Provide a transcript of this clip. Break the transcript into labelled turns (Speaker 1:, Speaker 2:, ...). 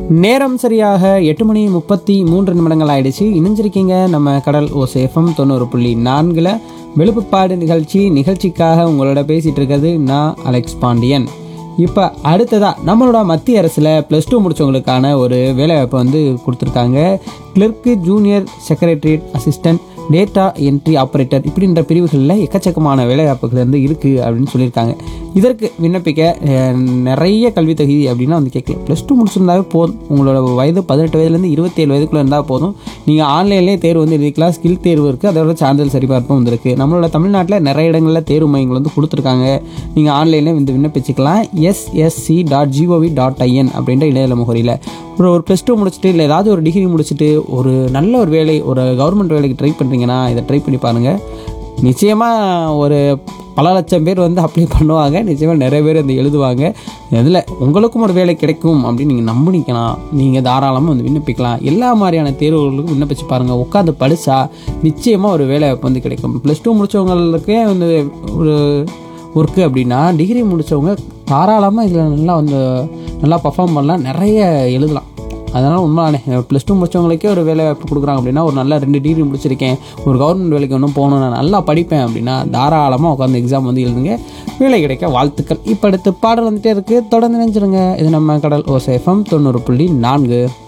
Speaker 1: நேரம் சரியாக எட்டு மணி முப்பத்தி மூன்று நிமிடங்கள் ஆயிடுச்சு இணைஞ்சிருக்கீங்க நம்ம கடல் ஓசேஃபம் தொண்ணூறு புள்ளி நான்கில் வெளுப்புப்பாடு நிகழ்ச்சி நிகழ்ச்சிக்காக உங்களோட பேசிகிட்டு இருக்கிறது நான் அலெக்ஸ் பாண்டியன் இப்போ அடுத்ததாக நம்மளோட மத்திய அரசில் ப்ளஸ் டூ முடித்தவங்களுக்கான ஒரு வேலைவாய்ப்பை வந்து கொடுத்துருக்காங்க clerk junior secretariat assistant data entry operator இப்படின்ற பிரிவுகளில் எக்கச்சக்கமான வேலைவாய்ப்புகள் வந்து இருக்குது அப்படின்னு சொல்லியிருக்காங்க இதற்கு விண்ணப்பிக்க அஹ், நிறைய கல்வி தகுதி அப்படின்னா வந்து கேட்கல ப்ளஸ் டூ முடிச்சிருந்தாவே போதும் உங்களோட வயது பதினெட்டு வயதுலேருந்து இருபத்தேழு வயதுக்குள்ளே இருந்தால் போதும் நீங்கள் ஆன்லைன்லேயே தேர்வு வந்து எழுதிக்கலாம் ஸ்கில் தேர்வு இருக்குது அதோட சான்றிதழ் சரிபார்ப்பும் வந்திருக்கு நம்மளோட தமிழ்நாட்டில் நிறைய இடங்களில் தேர்வு மையங்கள் வந்து கொடுத்துருக்காங்க நீங்கள் ஆன்லைன்லேயே வந்து விண்ணப்பிச்சுக்கலாம் SSC dot GOV dot IN அப்படின்ற இணையதள முகவரியில் ஒரு ஒரு ப்ளஸ் டூ முடிச்சுட்டு இல்லை ஏதாவது ஒரு டிகிரி முடிச்சுட்டு ஒரு நல்ல ஒரு வேலை ஒரு கவர்மெண்ட் வேலைக்கு ட்ரை பண்ணுறீங்கன்னா இதை ட்ரை பண்ணி பாருங்கள் நிச்சயமாக ஒரு பல லட்சம் பேர் வந்து அப்ளை பண்ணுவாங்க நிச்சயமாக நிறைய பேர் வந்து எழுதுவாங்க இதில் உங்களுக்கும் ஒரு வேலை கிடைக்கும் அப்படின்னு நீங்கள் நம்பினீங்கன்னா நீங்கள் தாராளமாக வந்து விண்ணப்பிக்கலாம் எல்லா மாதிரியான தேர்வுகளுக்கும் விண்ணப்பிச்சு பாருங்கள் உட்காந்து படித்தா நிச்சயமாக ஒரு வேலை வாய்ப்பு வந்து கிடைக்கும் ப்ளஸ் டூ முடித்தவங்களுக்கே வந்து ஒரு ஒர்க்கு அப்படின்னா டிகிரி முடித்தவங்க தாராளமாக இதில் நல்லா வந்து நல்லா பர்ஃபார்ம் பண்ணலாம் நிறைய எழுதலாம் அதனால் உண்மையானே ப்ளஸ் டூ முடிச்சவங்களுக்கே ஒரு வேலை வாய்ப்பு கொடுக்குறாங்க அப்படின்னா ஒரு நல்ல ரெண்டு டிகிரி முடிச்சிருக்கேன் ஒரு கவர்மெண்ட் வேலைக்கு ஒன்றும் போகணும் நான் நல்லா படிப்பேன் அப்படின்னா தாராளமாக உட்காந்து எக்ஸாம் வந்து எழுதுங்க வேலை கிடைக்க வாழ்த்துக்கள் இப்போ அடுத்து பாடல் வந்துட்டே இருக்குது தொடர்ந்து நினைச்சிருங்க இது நம்ம கடல் ஓசேஃபம் தொண்ணூறு புள்ளி நான்கு